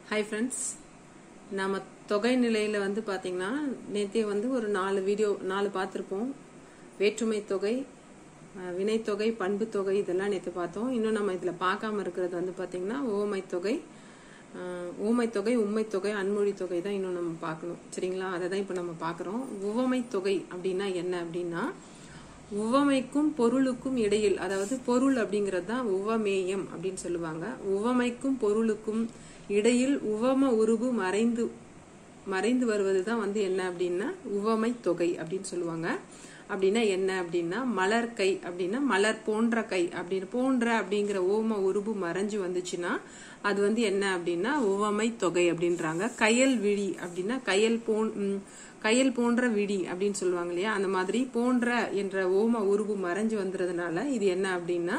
hi friends நாம தொகை நிலையில வந்து பாத்தீங்கன்னா நேத்தே வந்து ஒரு நாலு வீடியோ நாலு பார்த்துருப்போம் வேற்றுமை தொகை அஹ், வினைத்தொகை பண்பு தொகை இதெல்லாம் நேற்று பார்த்தோம் இன்னும் நம்ம இதுல பார்க்காம இருக்கிறது வந்து பாத்தீங்கன்னா ஓமை தொகை அஹ், ஊமை தொகை உண்மை தொகை அன்மொழி தொகை தான் இன்னும் நம்ம பார்க்கணும் சரிங்களா அதை தான் இப்போ நம்ம பார்க்குறோம் உவமை தொகை அப்படின்னா என்ன அப்படின்னா உவமைக்கும் பொருளுக்கும் இடையில் அதாவது பொருள் அப்படிங்கிறது தான் உவமேயம் அப்படின்னு சொல்லுவாங்க உவமைக்கும் பொருளுக்கும் இடையில் உவம உருவு மறைந்து மறைந்து வருவது தான் வந்து என்ன அப்படின்னா உவமை தொகை அப்படின்னு சொல்லுவாங்க அப்படின்னா என்ன அப்படின்னா மலர் கை அப்படின்னா மலர் போன்ற கை அப்படின்னு போன்ற அப்படிங்கிற ஓம உருவு மறைஞ்சு வந்துச்சுன்னா அது வந்து என்ன அப்படின்னா உவமை தொகை அப்படின்றாங்க கயல் விழி அப்படின்னா கயல் போன் ம், கயல் போன்ற விடி அப்படின்னு சொல்லுவாங்க இல்லையா அந்த மாதிரி போன்ற என்ற ஓம உருவு மறைஞ்சு வந்துறதுனால இது என்ன அப்படின்னா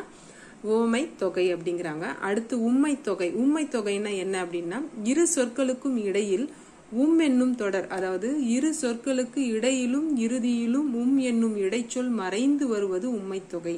ஓமை தொகை அப்படிங்கிறாங்க அடுத்து உம்மை தொகை உம்மை தொகைன்னா என்ன அப்படின்னா இரு சொற்களுக்கும் இடையில் உம் என்னும் தொடர் அதாவது இரு சொற்களுக்கு இடையிலும் இறுதியிலும் உம் என்னும் இடைச்சொல் மறைந்து வருவது உம்மை தொகை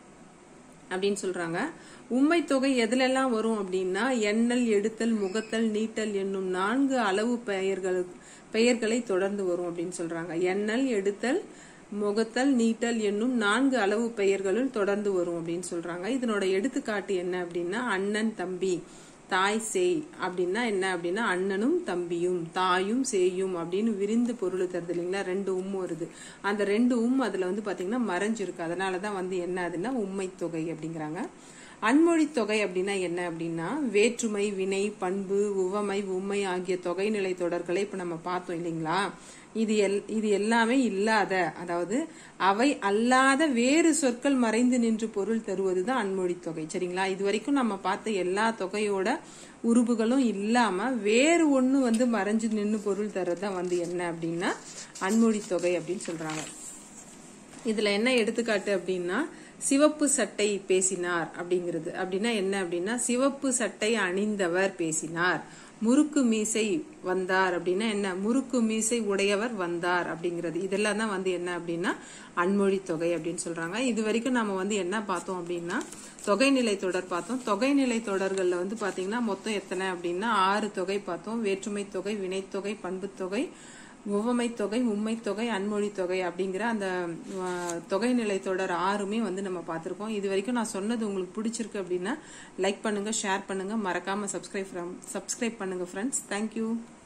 அப்படின்னு சொல்றாங்க உண்மை தொகை எதுலெல்லாம் வரும் அப்படின்னா எண்ணல் எடுத்தல் முகத்தல் நீட்டல் என்னும் நான்கு அளவு பெயர்கள் பெயர்களை தொடர்ந்து வரும் அப்படின்னு சொல்றாங்க எண்ணல் எடுத்தல் முகத்தல் நீட்டல் என்னும் நான்கு அளவு பெயர்களுள் தொடர்ந்து வரும் அப்படின்னு சொல்றாங்க இதனோட எடுத்துக்காட்டு என்ன அப்படின்னா அண்ணன் தம்பி தாய் சேய் அப்படின்னா என்ன அப்படின்னா அண்ணனும் தம்பியும் தாயும் சேயும் அப்படின்னு விரிந்து பொருள் தருது இல்லைங்களா ரெண்டு உம் வருது அந்த ரெண்டு உம் அதுல வந்து பாத்தீங்கன்னா மறைஞ்சிருக்கு அதனாலதான் வந்து என்ன அதுன்னா உண்மை தொகை அப்படிங்கிறாங்க அன்மொழி தொகை அப்படின்னா என்ன அப்படின்னா வேற்றுமை வினை பண்பு உவமை உண்மை ஆகிய தொகைநிலை தொடர்களை இப்ப நம்ம பார்த்தோம் இல்லைங்களா இது எல் இது எல்லாமே இல்லாத அதாவது அவை அல்லாத வேறு சொற்கள் மறைந்து நின்று பொருள் தருவதுதான் அன்மொழி தொகை சரிங்களா இது வரைக்கும் நம்ம பார்த்த எல்லா தொகையோட உருபுகளும் இல்லாம வேறு ஒண்ணு வந்து மறைஞ்சு நின்று பொருள் தர்றதுதான் வந்து என்ன அப்படின்னா அன்மொழி தொகை அப்படின்னு சொல்றாங்க இதுல என்ன எடுத்துக்காட்டு அப்படின்னா சிவப்பு சட்டை பேசினார் அப்படிங்கிறது அப்படின்னா என்ன அப்படின்னா சிவப்பு சட்டை அணிந்தவர் பேசினார் முறுக்கு மீசை வந்தார் அப்படின்னா என்ன முறுக்கு மீசை உடையவர் வந்தார் அப்படிங்கிறது இதெல்லாம் தான் வந்து என்ன அப்படின்னா அன்மொழி தொகை அப்படின்னு சொல்றாங்க இது வரைக்கும் நம்ம வந்து என்ன பார்த்தோம் அப்படின்னா தொகைநிலை தொடர் பார்த்தோம் தொகைநிலை தொடர்கள்ல வந்து பாத்தீங்கன்னா மொத்தம் எத்தனை அப்படின்னா ஆறு தொகை பார்த்தோம் வேற்றுமை தொகை வினைத்தொகை பண்புத் தொகை உவமை தொகை உண்மை தொகை அன்மொழி தொகை அப்படிங்கிற அந்த அஹ், தொகைநிலை தொடர் ஆறுமே வந்து நம்ம பார்த்திருக்கோம் இது வரைக்கும் நான் சொன்னது உங்களுக்கு பிடிச்சிருக்கு அப்படின்னா லைக் பண்ணுங்க ஷேர் பண்ணுங்க மறக்காம சப்ஸ்கிரைப் சப்ஸ்கிரைப் பண்ணுங்க ஃப்ரெண்ட்ஸ் தேங்க்யூ